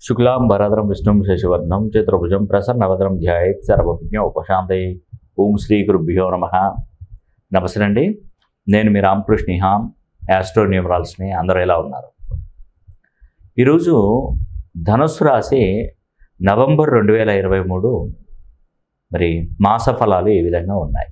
శుక్లాం భరద్రం విష్ణుం శశివర్ణం చతుర్భుజం ప్రసన్నవదనం ధ్యాయేత్ సర్వజ్ఞ ఉపశాంతయే ఓం శ్రీ గురుభ్యో నమ నమస్తే అండి నేను మీ రామకృష్ణ హామ్ యాస్ట్రో న్యూమరాల్స్ని అందరూ ఎలా ఉన్నారు ఈరోజు ధనుస్సు రాశి నవంబర్ రెండు వేల ఇరవై మూడు మరి మాస ఫలాలు ఈ విధంగా ఉన్నాయి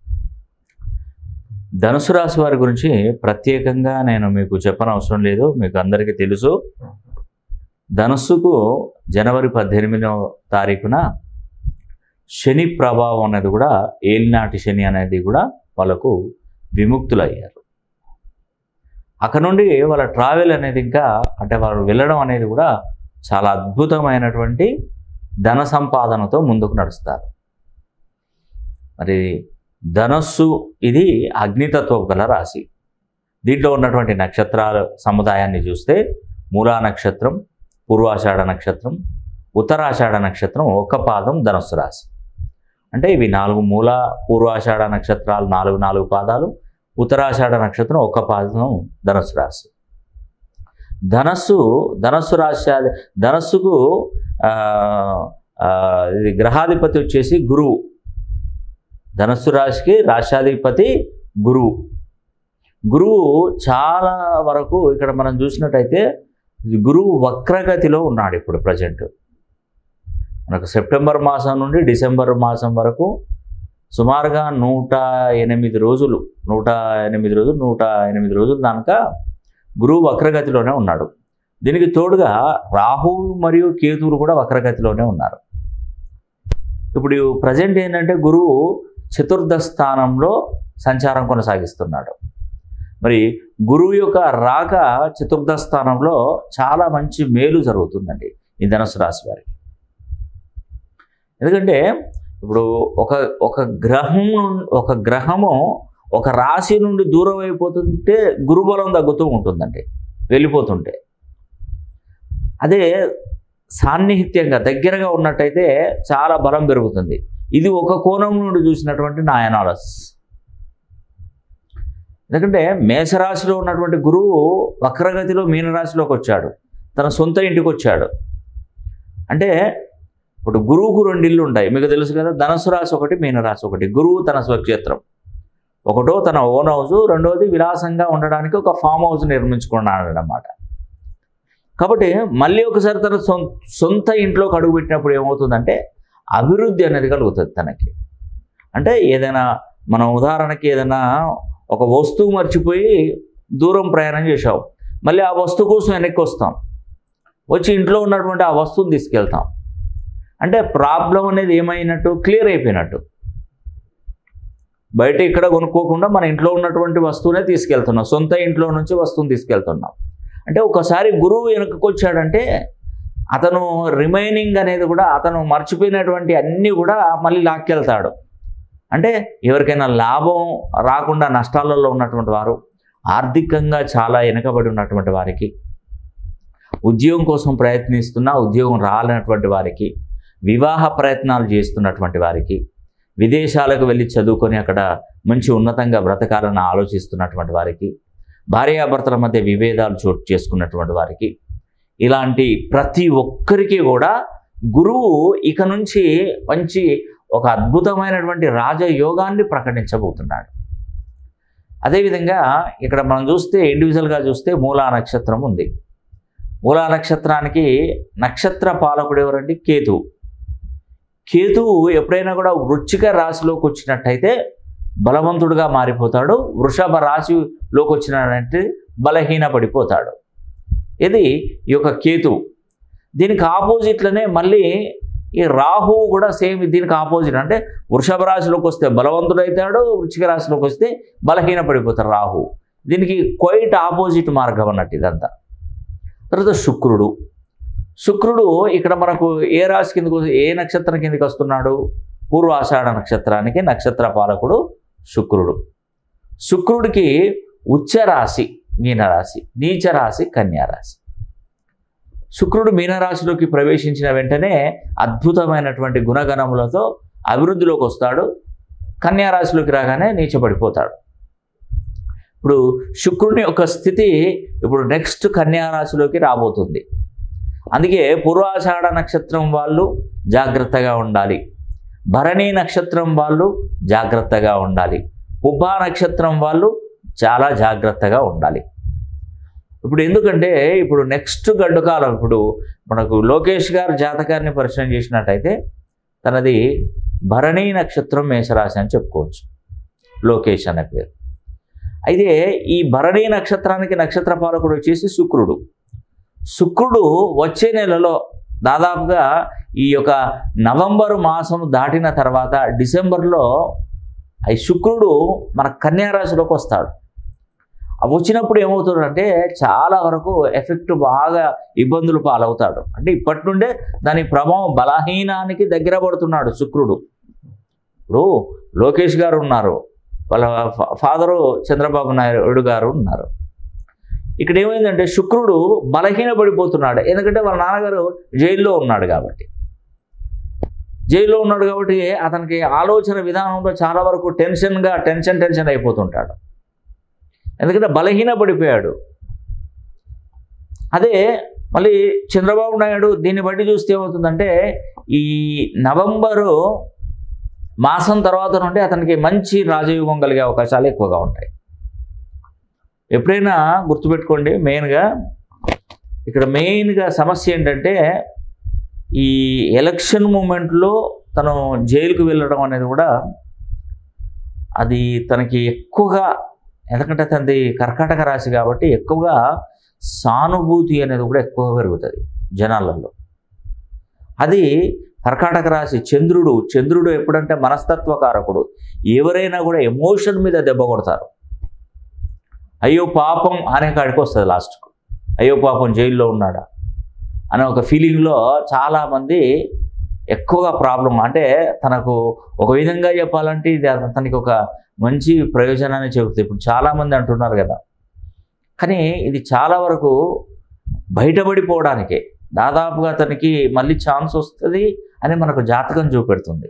ధనుసు రాశి వారి గురించి ప్రత్యేకంగా నేను మీకు చెప్పనవసరం లేదు మీకు అందరికీ తెలుసు ధనుస్సుకు జనవరి పద్దెనిమిదవ తారీఖున శని ప్రభావం అనేది కూడా ఏలినాటి శని అనేది కూడా వాళ్ళకు విముక్తులయ్యారు అక్కడ నుండి వాళ్ళ ట్రావెల్ అనేది ఇంకా అంటే వాళ్ళు వెళ్ళడం అనేది కూడా చాలా అద్భుతమైనటువంటి ధన సంపాదనతో ముందుకు నడుస్తారు మరి ధనస్సు ఇది అగ్నితత్వం గల రాశి దీంట్లో ఉన్నటువంటి నక్షత్రాల సముదాయాన్ని చూస్తే మూలా నక్షత్రం పూర్వాషాఢ నక్షత్రం ఉత్తరాషాఢ నక్షత్రం ఒక పాదం ధనస్సు రాశి అంటే ఇవి నాలుగు మూల పూర్వాషాఢ నక్షత్రాలు నాలుగు నాలుగు పాదాలు ఉత్తరాషాఢ నక్షత్రం ఒక పాదం ధనస్సు రాశి ధనస్సు ధనస్సు రాశి ధనస్సుకు ఆ, ఆ, ఇది గ్రహాధిపతి వచ్చేసి గురువు ధనస్సు రాశికి రాశాధిపతి గురువు గురువు చాలా వరకు ఇక్కడ మనం చూసినట్టయితే గురువు వక్రగతిలో ఉన్నాడు ఇప్పుడు ప్రజెంట్ మనకు సెప్టెంబర్ మాసం నుండి డిసెంబర్ మాసం వరకు సుమారుగా నూట ఎనిమిది రోజులు నూట ఎనిమిది రోజులు నూట ఎనిమిది రోజులు దానిక గురువు వక్రగతిలోనే ఉన్నాడు దీనికి తోడుగా రాహు మరియు కేతువులు కూడా వక్రగతిలోనే ఉన్నారు ఇప్పుడు ప్రజెంట్ ఏంటంటే గురువు చతుర్థ స్థానంలో సంచారం కొనసాగిస్తున్నాడు మరి గురువు యొక్క రాక చతుర్థ స్థానంలో చాలా మంచి మేలు జరుగుతుందండి ఈ ధనుసు రాశి వారికి ఎందుకంటే ఇప్పుడు ఒక ఒక గ్రహం నుండి ఒక గ్రహము ఒక రాశి నుండి దూరం అయిపోతుంటే గురుబలం తగ్గుతూ ఉంటుందండి వెళ్ళిపోతుంటే అదే సాన్నిహిత్యంగా దగ్గరగా ఉన్నట్టయితే చాలా బలం పెరుగుతుంది ఇది ఒక కోణం నుండి చూసినటువంటి నా అనాలసిస్ ఎందుకంటే మేషరాశిలో ఉన్నటువంటి గురువు వక్రగతిలో మీనరాశిలోకి వచ్చాడు తన సొంత ఇంటికి వచ్చాడు అంటే ఇప్పుడు గురువుకు రెండు ఇల్లు ఉంటాయి మీకు తెలుసు కదా ధనుసు రాశి ఒకటి మీనరాశి ఒకటి గురువు తన స్వక్షేత్రం ఒకటో తన ఓన్ హౌస్ రెండోది విలాసంగా ఉండడానికి ఒక ఫామ్ హౌస్ నిర్మించుకున్నాడు అన్నమాట కాబట్టి మళ్ళీ ఒకసారి తన సొం సొంత ఇంట్లోకి అడుగుపెట్టినప్పుడు ఏమవుతుందంటే అభివృద్ధి అనేది కలుగుతుంది తనకి అంటే ఏదైనా మనం ఉదాహరణకి ఏదైనా ఒక వస్తువు మర్చిపోయి దూరం ప్రయాణం చేసాం మళ్ళీ ఆ వస్తువు కోసం వెనక్కి వస్తాం వచ్చి ఇంట్లో ఉన్నటువంటి ఆ వస్తువుని తీసుకెళ్తాం అంటే ప్రాబ్లం అనేది ఏమైనట్టు క్లియర్ అయిపోయినట్టు బయట ఇక్కడ కొనుక్కోకుండా మన ఇంట్లో ఉన్నటువంటి వస్తువునే తీసుకెళ్తున్నాం సొంత ఇంట్లో నుంచి వస్తువుని తీసుకెళ్తున్నాం అంటే ఒకసారి గురువు వెనుకకు వచ్చాడంటే అతను రిమైనింగ్ అనేది కూడా అతను మర్చిపోయినటువంటి అన్నీ కూడా మళ్ళీ లాక్కెళ్తాడు అంటే ఎవరికైనా లాభం రాకుండా నష్టాలలో ఉన్నటువంటి వారు ఆర్థికంగా చాలా వెనుకబడి ఉన్నటువంటి వారికి ఉద్యోగం కోసం ప్రయత్నిస్తున్న ఉద్యోగం రాలేనటువంటి వారికి వివాహ ప్రయత్నాలు చేస్తున్నటువంటి వారికి విదేశాలకు వెళ్ళి చదువుకొని అక్కడ మంచి ఉన్నతంగా బ్రతకాలని ఆలోచిస్తున్నటువంటి వారికి భార్యాభర్తల మధ్య విభేదాలు చోటు చేసుకున్నటువంటి వారికి ఇలాంటి ప్రతి ఒక్కరికి కూడా గురువు ఇక నుంచి మంచి ఒక అద్భుతమైనటువంటి రాజయోగాన్ని ప్రకటించబోతున్నాడు అదేవిధంగా ఇక్కడ మనం చూస్తే ఇండివిజువల్గా చూస్తే మూలా నక్షత్రం ఉంది మూలా నక్షత్రానికి నక్షత్ర పాలకుడు ఎవరంటే కేతువు కేతువు ఎప్పుడైనా కూడా వృచ్చిక రాశిలోకి వచ్చినట్టయితే బలవంతుడుగా మారిపోతాడు వృషభ రాశిలోకి వచ్చినట్టు బలహీన పడిపోతాడు ఇది ఈ యొక్క కేతువు దీనికి ఆపోజిట్లనే మళ్ళీ ఈ రాహువు కూడా సేమ్ దీనికి ఆపోజిట్ అంటే వృషభ రాశిలోకి వస్తే బలవంతుడైతాడు వృచ్చిక రాశిలోకి వస్తే బలహీన పడిపోతాడు రాహు దీనికి క్వైట్ ఆపోజిట్ మార్గం అన్నట్టు ఇదంతా తర్వాత శుక్రుడు శుక్రుడు ఇక్కడ మనకు ఏ రాశి కిందకు ఏ నక్షత్రం కిందకి వస్తున్నాడు పూర్వాషాఢ నక్షత్రానికి నక్షత్ర పాలకుడు శుక్రుడు శుక్రుడికి ఉచ్చ రాశి మీనరాశి నీచ రాశి కన్యారాశి శుక్రుడు మీనరాశిలోకి ప్రవేశించిన వెంటనే అద్భుతమైనటువంటి గుణగణములతో అభివృద్ధిలోకి వస్తాడు కన్యారాశిలోకి రాగానే నీచపడిపోతాడు ఇప్పుడు శుక్రుని యొక్క స్థితి ఇప్పుడు నెక్స్ట్ కన్యారాశిలోకి రాబోతుంది అందుకే పూర్వాషాఢ నక్షత్రం వాళ్ళు జాగ్రత్తగా ఉండాలి భరణి నక్షత్రం వాళ్ళు జాగ్రత్తగా ఉండాలి పుబ్బా నక్షత్రం వాళ్ళు చాలా జాగ్రత్తగా ఉండాలి ఇప్పుడు ఎందుకంటే ఇప్పుడు నెక్స్ట్ గడ్డు కాలం ఇప్పుడు మనకు లోకేష్ గారు జాతకాన్ని పరిచయం చేసినట్టయితే తనది భరణి నక్షత్రం మేషరాశి అని చెప్పుకోవచ్చు లోకేష్ అనే పేరు అయితే ఈ భరణి నక్షత్రానికి నక్షత్ర పాలకుడు వచ్చేసి శుక్రుడు శుక్రుడు వచ్చే నెలలో దాదాపుగా ఈ యొక్క నవంబర్ మాసం దాటిన తర్వాత డిసెంబర్లో ఈ శుక్రుడు మన కన్యా రాశిలోకి వస్తాడు ఆ వచ్చినప్పుడు ఏమవుతాడంటే చాలా వరకు ఎఫెక్ట్ బాగా ఇబ్బందులు పాలవుతాడు అంటే ఇప్పటి నుండే దాని ప్రభావం బలహీనానికి దగ్గర పడుతున్నాడు శుక్రుడు ఇప్పుడు లోకేష్ గారు ఉన్నారు వాళ్ళ ఫా- ఫాదరు చంద్రబాబు నాయుడు గారు ఉన్నారు ఇక్కడ ఏమైందంటే శుక్రుడు బలహీనపడిపోతున్నాడు ఎందుకంటే వాళ్ళ నాన్నగారు జైల్లో ఉన్నాడు కాబట్టి జైల్లో ఉన్నాడు కాబట్టి అతనికి ఆలోచన విధానంలో చాలా వరకు టెన్షన్గా టెన్షన్ టెన్షన్ అయిపోతుంటాడు ఎందుకంటే బలహీనపడిపోయాడు అదే మళ్ళీ చంద్రబాబు నాయుడు దీన్ని బట్టి చూస్తే ఏమవుతుందంటే ఈ నవంబరు మాసం తర్వాత నుండి అతనికి మంచి రాజయోగం కలిగే అవకాశాలు ఎక్కువగా ఉంటాయి ఎప్పుడైనా గుర్తుపెట్టుకోండి మెయిన్గా ఇక్కడ మెయిన్గా సమస్య ఏంటంటే ఈ ఎలక్షన్ మూమెంట్లో తను జైలుకు వెళ్ళడం అనేది కూడా అది తనకి ఎక్కువగా ఎందుకంటే తనది కర్కాటక రాశి కాబట్టి ఎక్కువగా సానుభూతి అనేది కూడా ఎక్కువగా పెరుగుతుంది జనాలలో అది కర్కాటక రాశి చంద్రుడు చంద్రుడు ఎప్పుడంటే మనస్తత్వకారకుడు ఎవరైనా కూడా ఎమోషన్ మీద దెబ్బ కొడతారు అయ్యో పాపం అనే కాడికి వస్తుంది లాస్ట్కు అయ్యో పాపం జైల్లో ఉన్నాడా అనే ఒక ఫీలింగ్లో చాలామంది ఎక్కువగా ప్రాబ్లం అంటే తనకు ఒక విధంగా చెప్పాలంటే ఇది అతనికి ఒక మంచి ప్రయోజనాన్ని చెబుతుంది ఇప్పుడు చాలామంది అంటున్నారు కదా కానీ ఇది చాలా వరకు బయటపడిపోవడానికే దాదాపుగా అతనికి మళ్ళీ ఛాన్స్ వస్తుంది అని మనకు జాతకం చూపెడుతుంది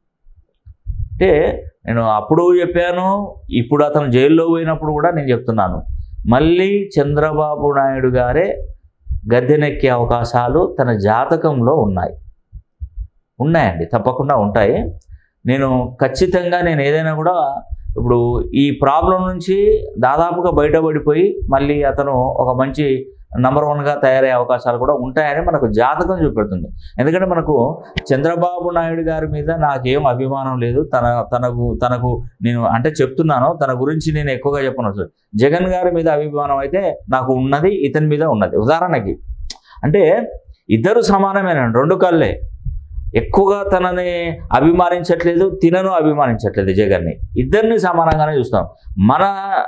అంటే నేను అప్పుడు చెప్పాను ఇప్పుడు అతను జైల్లో పోయినప్పుడు కూడా నేను చెప్తున్నాను మళ్ళీ చంద్రబాబు నాయుడు గారే గద్దెనెక్కే అవకాశాలు తన జాతకంలో ఉన్నాయి ఉన్నాయండి తప్పకుండా ఉంటాయి నేను ఖచ్చితంగా నేను ఏదైనా కూడా ఇప్పుడు ఈ ప్రాబ్లం నుంచి దాదాపుగా బయటపడిపోయి మళ్ళీ అతను ఒక మంచి నంబర్ వన్గా తయారయ్యే అవకాశాలు కూడా ఉంటాయని మనకు జాతకం చూపెడుతుంది ఎందుకంటే మనకు చంద్రబాబు నాయుడు గారి మీద నాకేం అభిమానం లేదు తన తనకు తనకు నేను అంటే చెప్తున్నాను తన గురించి నేను ఎక్కువగా చెప్పను జగన్ గారి మీద అభిమానం అయితే నాకు ఉన్నది ఇతని మీద ఉన్నది ఉదాహరణకి అంటే ఇద్దరు సమానమేనండి రెండు కళ్ళే ఎక్కువగా తనని అభిమానించట్లేదు తినను అభిమానించట్లేదు జగన్ని ఇద్దరిని సమానంగానే చూస్తాం మన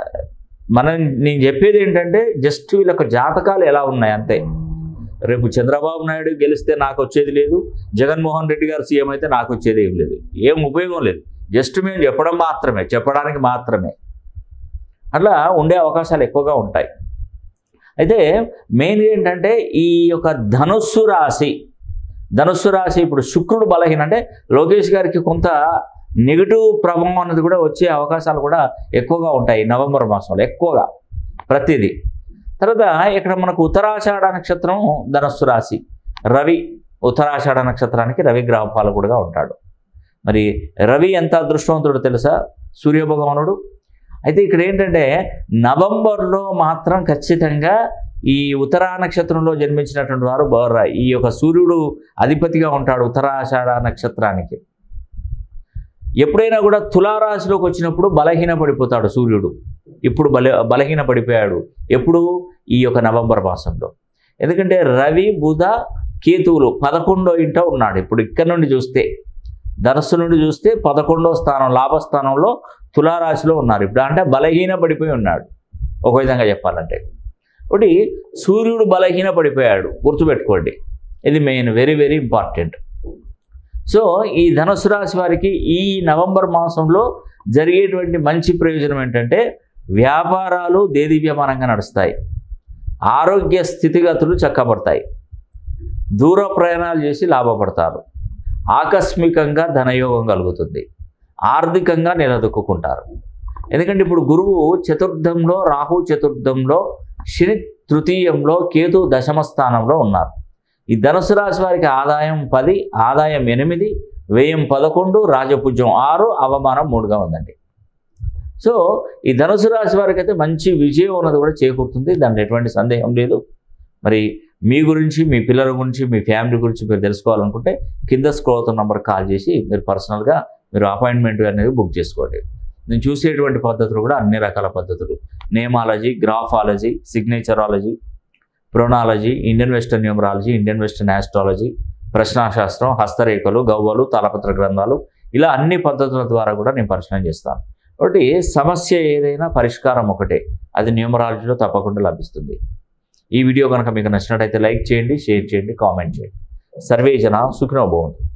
మనం నేను చెప్పేది ఏంటంటే జస్ట్ వీళ్ళ జాతకాలు ఎలా ఉన్నాయి అంతే రేపు చంద్రబాబు నాయుడు గెలిస్తే నాకు వచ్చేది లేదు జగన్మోహన్ రెడ్డి గారు సీఎం అయితే నాకు వచ్చేది ఏం లేదు ఏం ఉపయోగం లేదు జస్ట్ మేము చెప్పడం మాత్రమే చెప్పడానికి మాత్రమే అట్లా ఉండే అవకాశాలు ఎక్కువగా ఉంటాయి అయితే మెయిన్ ఏంటంటే ఈ యొక్క ధనుస్సు రాశి ధనుస్సు రాశి ఇప్పుడు శుక్రుడు బలహీన అంటే లోకేష్ గారికి కొంత నెగిటివ్ ప్రభావం అనేది కూడా వచ్చే అవకాశాలు కూడా ఎక్కువగా ఉంటాయి నవంబర్ మాసంలో ఎక్కువగా ప్రతిదీ తర్వాత ఇక్కడ మనకు ఉత్తరాషాఢ నక్షత్రం ధనస్సు రాశి రవి ఉత్తరాషాఢ నక్షత్రానికి రవి గ్రహపాలకుడుగా ఉంటాడు మరి రవి ఎంత అదృష్టవంతుడు తెలుసా సూర్యభగవానుడు అయితే ఇక్కడ ఏంటంటే నవంబర్లో మాత్రం ఖచ్చితంగా ఈ ఉత్తరా నక్షత్రంలో జన్మించినటువంటి వారు బోర్రా ఈ యొక్క సూర్యుడు అధిపతిగా ఉంటాడు ఉత్తరాషాఢ నక్షత్రానికి ఎప్పుడైనా కూడా తులారాశిలోకి వచ్చినప్పుడు బలహీన పడిపోతాడు సూర్యుడు ఇప్పుడు బల బలహీన పడిపోయాడు ఎప్పుడు ఈ యొక్క నవంబర్ మాసంలో ఎందుకంటే రవి బుధ కేతువులు పదకొండో ఇంట ఉన్నాడు ఇప్పుడు ఇక్కడ నుండి చూస్తే ధనస్సు నుండి చూస్తే పదకొండో స్థానం లాభస్థానంలో తులారాశిలో ఉన్నారు ఇప్పుడు అంటే బలహీన పడిపోయి ఉన్నాడు ఒక విధంగా చెప్పాలంటే ఒకటి సూర్యుడు బలహీన పడిపోయాడు గుర్తుపెట్టుకోండి ఇది main very very important so ఈ ధనుసు రాశి వారికి ఈ నవంబర్ మాసంలో జరిగేటువంటి మంచి ప్రయోజనం ఏంటంటే వ్యాపారాలు దేదీప్యమానంగా నడుస్తాయి ఆరోగ్య స్థితిగతులు చక్కబడతాయి దూర ప్రయాణాలు చేసి లాభపడతారు ఆకస్మికంగా ధనయోగం కలుగుతుంది ఆర్థికంగా నిలదొక్కుంటారు ఎందుకంటే ఇప్పుడు గురువు చతుర్థంలో రాహు చతుర్థంలో శని తృతీయంలో కేతు దశమ స్థానంలో ఉన్నారు ఈ ధనుసు రాశి వారికి ఆదాయం పది ఆదాయం ఎనిమిది వ్యయం పదకొండు రాజపూజ్యం ఆరు అవమానం మూడుగా ఉందండి సో ఈ ధనుసు రాశి వారికి అయితే మంచి విజయం ఉన్నది కూడా చేకూరుతుంది దాంట్లో ఎటువంటి సందేహం లేదు మరి మీ గురించి మీ పిల్లల గురించి మీ ఫ్యామిలీ గురించి మీరు తెలుసుకోవాలనుకుంటే కింద స్క్రోల్ అవుతున్న నంబర్ కాల్ చేసి మీరు పర్సనల్గా మీరు అపాయింట్మెంట్ అనేది బుక్ చేసుకోండి నేను చూసేటువంటి పద్ధతులు కూడా అన్ని రకాల పద్ధతులు nameology graphology signaturology pronology Indian western numerology Indian western astrology ప్రశ్నాశాస్త్రం హస్తరేఖలు గవ్వలు తాళపత్ర గ్రంథాలు ఇలా అన్ని పద్ధతుల ద్వారా కూడా నేను పరిశీలన చేస్తాను కాబట్టి సమస్య ఏదైనా పరిష్కారం ఒకటే అది న్యూమరాలజీలో తప్పకుండా లభిస్తుంది ఈ వీడియో కనుక మీకు నచ్చినట్టయితే లైక్ చేయండి షేర్ చేయండి కామెంట్ చేయండి సర్వే జన సుఖినో భవంతు